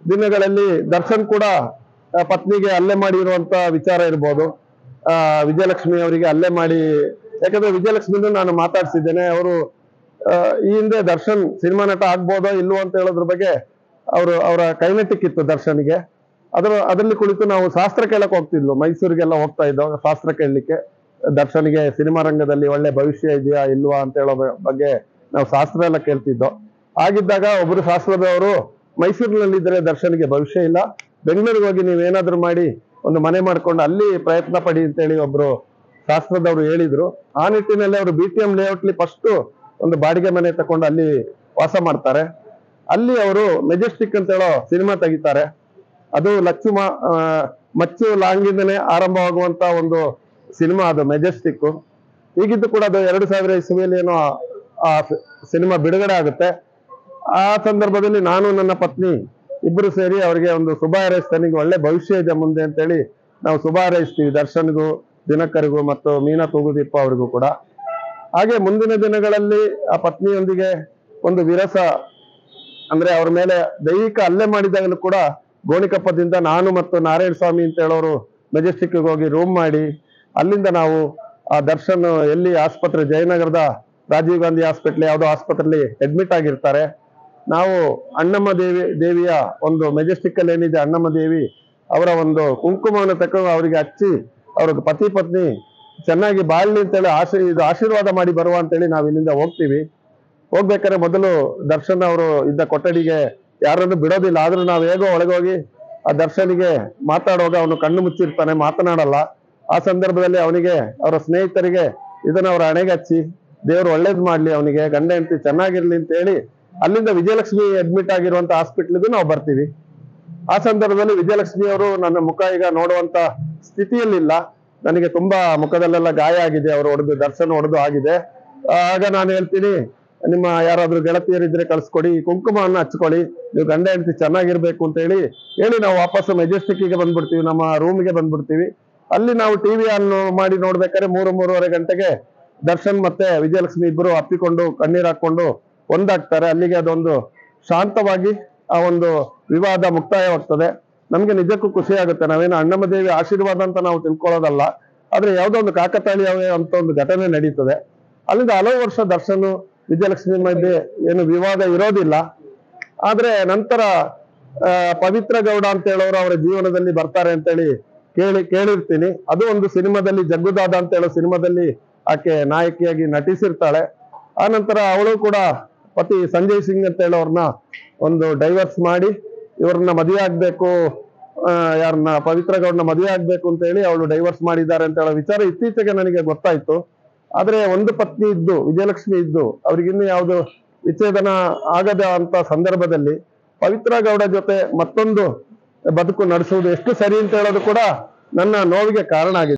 ದಿನಗಳಲ್ಲಿ ದರ್ಶನ್ ಕೂಡ ಆ, ಪತ್ನಿಗೆ ಹಲ್ಲೆ ಮಾಡಿರುವಂತ ವಿಚಾರ ಇರ್ಬೋದು ಆ, ವಿಜಯಲಕ್ಷ್ಮಿ ಅವರಿಗೆ ಹಲ್ಲೆ ಮಾಡಿ ಯಾಕಂದ್ರೆ ವಿಜಯಲಕ್ಷ್ಮಿನೂ ನಾನು ಮಾತಾಡ್ಸಿದ್ದೇನೆ ಅವರು ಈ ಹಿಂದೆ ದರ್ಶನ್ ಸಿನಿಮಾ ನಟ ಆಗ್ಬೋದೋ ಇಲ್ವೋ ಅಂತ ಹೇಳೋದ್ರ ಬಗ್ಗೆ ಅವರು ಅವರ ಕೈನೆಟಿಕ್ ಇತ್ತು ದರ್ಶನ್ಗೆ ಅದರ ಅದರಲ್ಲಿ ಕುಳಿತು ನಾವು ಶಾಸ್ತ್ರ ಕೇಳಕ್ ಹೋಗ್ತಿದ್ವು ಮೈಸೂರಿಗೆಲ್ಲ ಹೋಗ್ತಾ ಇದ್ದೋ ಶಾಸ್ತ್ರ ಕೇಳಲಿಕ್ಕೆ ದರ್ಶನ್ಗೆ ಸಿನಿಮಾ ರಂಗದಲ್ಲಿ ಒಳ್ಳೆ ಭವಿಷ್ಯ ಇದೆಯಾ ಇಲ್ವಾ ಅಂತ ಹೇಳೋ ಬ- ಬಗ್ಗೆ ನಾವು ಶಾಸ್ತ್ರ ಎಲ್ಲ ಕೇಳ್ತಿದ್ದೋ ಆಗಿದ್ದಾಗ ಒಬ್ರು ಶಾಸ್ತ್ರದವರು ಮೈಸೂರಿನಲ್ಲಿದ್ದರೆ ದರ್ಶನ್ಗೆ ಭವಿಷ್ಯ ಇಲ್ಲ ಬೆಂಗಳೂರಿಗೆ ಹೋಗಿ ನೀವೇನಾದ್ರೂ ಮಾಡಿ ಒಂದು ಮನೆ ಮಾಡ್ಕೊಂಡು ಅಲ್ಲಿ ಪ್ರಯತ್ನ ಪಡಿ ಅಂತೇಳಿ ಒಬ್ರು ಶಾಸ್ತ್ರದವರು ಹೇಳಿದ್ರು ಆ ನಿಟ್ಟಿನಲ್ಲಿ ಅವರು ಬಿ ಟಿ ಎಂ ಲೇಔಟ್ಲಿ ಫಸ್ಟ್ ಒಂದು ಬಾಡಿಗೆ ಮನೆ ತಕೊಂಡು ಅಲ್ಲಿ ವಾಸ ಮಾಡ್ತಾರೆ ಅಲ್ಲಿ ಅವರು ಮೆಜೆಸ್ಟಿಕ್ ಅಂತ ಹೇಳೋ ಸಿನಿಮಾ ತೆಗಿತಾರೆ ಅದು ಲಚ್ಚು ಮಾ ಆ, ಮಚ್ಚು ಲಾಂಗಿಂದನೇ ಆರಂಭವಾಗುವಂತ ಒಂದು ಸಿನಿಮಾ ಅದು ಮೆಜೆಸ್ಟಿಕ್ ಹೀಗಿದ್ದು ಕೂಡ ಅದು ಎರಡು ಸಾವಿರ ಇಸ್ವಿಯಲ್ಲಿ ಏನೋ ಆ ಸಿನಿಮಾ ಬಿಡುಗಡೆ ಆಗುತ್ತೆ ಆ ಸಂದರ್ಭದಲ್ಲಿ ನಾನು ನನ್ನ ಪತ್ನಿ ಇಬ್ಬರು ಸೇರಿ ಅವರಿಗೆ ಒಂದು ಶುಭ ಹಾರೈಸ್ತಾನೆ ನಿಂಗೆ ಒಳ್ಳೆ ಭವಿಷ್ಯ ಇದೆ ಮುಂದೆ ಅಂತೇಳಿ ನಾವು ಶುಭ ಹಾರೈಸ್ತೀವಿ ದರ್ಶನ್ಗೂ ದಿನಕರಿಗೂ ಮತ್ತು ಮೀನಾ ತೂಗುದೀಪ ಅವರಿಗೂ ಕೂಡ ಹಾಗೆ ಮುಂದಿನ ದಿನಗಳಲ್ಲಿ ಆ ಪತ್ನಿಯೊಂದಿಗೆ ಒಂದು ವಿರಸ ಅಂದ್ರೆ ಅವ್ರ ಮೇಲೆ ದೈಹಿಕ ಹಲ್ಲೆ ಮಾಡಿದಾಗಲೂ ಕೂಡ ಗೋಣಿಕೊಪ್ಪದಿಂದ ನಾನು ಮತ್ತು ನಾರಾಯಣ ಸ್ವಾಮಿ ಅಂತ ಹೇಳೋರು ಮೆಜೆಸ್ಟಿಕ್ ಹೋಗಿ ರೂಮ್ ಮಾಡಿ ಅಲ್ಲಿಂದ ನಾವು ಆ ದರ್ಶನ್ ಎಲ್ಲಿ ಆಸ್ಪತ್ರೆ ಜಯನಗರದ ರಾಜೀವ್ ಗಾಂಧಿ ಹಾಸ್ಪಿಟ್ಲ್ ಯಾವುದೋ ಆಸ್ಪತ್ರೆಯಲ್ಲಿ ಅಡ್ಮಿಟ್ ಆಗಿರ್ತಾರೆ ನಾವು ಅಣ್ಣಮ್ಮ ದೇವಿ ದೇವಿಯ ಒಂದು ಮೆಜೆಸ್ಟಿಕ್ ಅಲ್ಲಿ ಏನಿದೆ ಅಣ್ಣಮ್ಮ ದೇವಿ ಅವರ ಒಂದು ಕುಂಕುಮವನ್ನು ತಕೊಂಡು ಅವರಿಗೆ ಹಚ್ಚಿ ಅವ್ರ ಪತಿ ಪತ್ನಿ ಚೆನ್ನಾಗಿ ಬಾಳ್ಲಿ ಅಂತೇಳಿ ಆಶೀ ಇದು ಆಶೀರ್ವಾದ ಮಾಡಿ ಬರುವ ಅಂತೇಳಿ ನಾವು ಇಲ್ಲಿಂದ ಹೋಗ್ತೀವಿ ಹೋಗ್ಬೇಕಾದ್ರೆ ಮೊದಲು ದರ್ಶನ್ ಅವರು ಇದ್ದ ಕೊಠಡಿಗೆ ಯಾರನ್ನು ಬಿಡೋದಿಲ್ಲ ಆದ್ರೂ ನಾವು ಹೇಗೋ ಒಳಗೋಗಿ ಆ ದರ್ಶನಿಗೆ ಮಾತಾಡುವಾಗ ಅವನು ಕಣ್ಣು ಮುಚ್ಚಿರ್ತಾನೆ ಮಾತನಾಡಲ್ಲ ಆ ಸಂದರ್ಭದಲ್ಲಿ ಅವನಿಗೆ ಅವರ ಸ್ನೇಹಿತರಿಗೆ ಇದನ್ನ ಅವರ ಹಣೆಗೆ ಹಚ್ಚಿ ದೇವರು ಒಳ್ಳೇದ್ ಮಾಡ್ಲಿ ಅವನಿಗೆ ಗಂಡ ಹೆಂಡತಿ ಚೆನ್ನಾಗಿರ್ಲಿ ಅಂತ ಹೇಳಿ ಅಲ್ಲಿಂದ ವಿಜಯಲಕ್ಷ್ಮಿ ಅಡ್ಮಿಟ್ ಆಗಿರುವಂತ ಹಾಸ್ಪಿಟ್ಲಿಗೂ ನಾವು ಬರ್ತೀವಿ ಆ ಸಂದರ್ಭದಲ್ಲಿ ವಿಜಯಲಕ್ಷ್ಮಿ ಅವರು ನನ್ನ ಮುಖ ಈಗ ನೋಡುವಂತ ಸ್ಥಿತಿಯಲ್ಲಿಲ್ಲ ನನಗೆ ತುಂಬಾ ಮುಖದಲ್ಲೆಲ್ಲ ಗಾಯ ಆಗಿದೆ ಅವರು ಹೊಡೆದು ದರ್ಶನ ಹೊಡೆದು ಆಗಿದೆ ಆಗ ನಾನು ಹೇಳ್ತೀನಿ ನಿಮ್ಮ ಯಾರಾದ್ರೂ ಗೆಳತಿಯರಿದ್ರೆ ಕಳ್ಸ್ಕೊಡಿ ಈ ಕುಂಕುಮವನ್ನು ಹಚ್ಕೊಳ್ಳಿ ನೀವು ಗಂಡ ಹೆಂಡತಿ ಚೆನ್ನಾಗಿರ್ಬೇಕು ಅಂತ ಹೇಳಿ ಹೇಳಿ ನಾವು ವಾಪಸ್ ಮೆಜೆಸ್ಟಿಕ್ಗೆ ಬಂದ್ಬಿಡ್ತೀವಿ ನಮ್ಮ ರೂಮ್ಗೆ ಬಂದ್ಬಿಡ್ತೀವಿ ಅಲ್ಲಿ ನಾವು ಟಿವಿ ಆನ್ ಮಾಡಿ ನೋಡ್ಬೇಕಾದ್ರೆ ಮೂರು ಮೂರುವರೆ ಗಂಟೆಗೆ ದರ್ಶನ್ ಮತ್ತೆ ವಿಜಯಲಕ್ಷ್ಮಿ ಇಬ್ಬರು ಅಪ್ಪಿಕೊಂಡು ಕಣ್ಣೀರ್ ಹಾಕೊಂಡು ಒಂದಾಗ್ತಾರೆ ಅಲ್ಲಿಗೆ ಅದೊಂದು ಶಾಂತವಾಗಿ ಆ ಒಂದು ವಿವಾದ ಮುಕ್ತಾಯವಾಗ್ತದೆ ನಮ್ಗೆ ನಿಜಕ್ಕೂ ಖುಷಿ ಆಗುತ್ತೆ ನಾವೇನು ಅಣ್ಣಮ್ಮ ದೇವಿ ಆಶೀರ್ವಾದ ಅಂತ ನಾವು ತಿಳ್ಕೊಳ್ಳೋದಲ್ಲ ಆದ್ರೆ ಯಾವುದೋ ಒಂದು ಕಾಕತಾಳೀಯವೇ ಅಂತ ಒಂದು ಘಟನೆ ನಡೀತದೆ ಅಲ್ಲಿಂದ ಹಲವು ವರ್ಷ ದರ್ಶನ್ ವಿಜಯಲಕ್ಷ್ಮಿ ಮಧ್ಯೆ ಏನು ವಿವಾದ ಇರೋದಿಲ್ಲ ಆದ್ರೆ ನಂತರ ಆ, ಪವಿತ್ರ ಗೌಡ ಅಂತ ಹೇಳೋರು ಅವರ ಜೀವನದಲ್ಲಿ ಬರ್ತಾರೆ ಅಂತೇಳಿ ಕೇಳಿ ಕೇಳಿರ್ತೀನಿ ಅದು ಒಂದು ಸಿನಿಮಾದಲ್ಲಿ ಜಗ್ಗುದಾದ ಅಂತ ಹೇಳೋ ಸಿನಿಮಾದಲ್ಲಿ ಆಕೆ ನಾಯಕಿಯಾಗಿ ನಟಿಸಿರ್ತಾಳೆ ಆ ನಂತರ ಅವಳು ಕೂಡ ಪತಿ ಸಂಜಯ್ ಸಿಂಗ್ ಅಂತ ಹೇಳೋರ್ನ ಒಂದು ಡೈವರ್ಸ್ ಮಾಡಿ ಇವ್ರನ್ನ ಮದುವೆ ಆಗ್ಬೇಕು ಆ, ಯಾರನ್ನ ಪವಿತ್ರ ಗೌಡ್ನ ಮದುವೆ ಆಗ್ಬೇಕು ಅಂತ ಹೇಳಿ ಅವಳು ಡೈವರ್ಸ್ ಮಾಡಿದ್ದಾರೆ ಅಂತ ಹೇಳೋ ವಿಚಾರ ಇತ್ತೀಚೆಗೆ ನನಗೆ ಗೊತ್ತಾಯ್ತು ಆದ್ರೆ ಒಂದು ಪತ್ನಿ ಇದ್ದು ವಿಜಯಲಕ್ಷ್ಮಿ ಇದ್ದು ಅವ್ರಿಗಿನ್ನು ಯಾವುದು ವಿಚ್ಛೇದನ ಆಗದ ಅಂತ ಸಂದರ್ಭದಲ್ಲಿ ಪವಿತ್ರ ಗೌಡ ಜೊತೆ ಮತ್ತೊಂದು ಬದುಕು ನಡೆಸುವುದು ಎಷ್ಟು ಸರಿ ಅಂತ ಹೇಳೋದು ಕೂಡ ನನ್ನ ನೋವಿಗೆ ಕಾರಣ ಆಗಿದೆ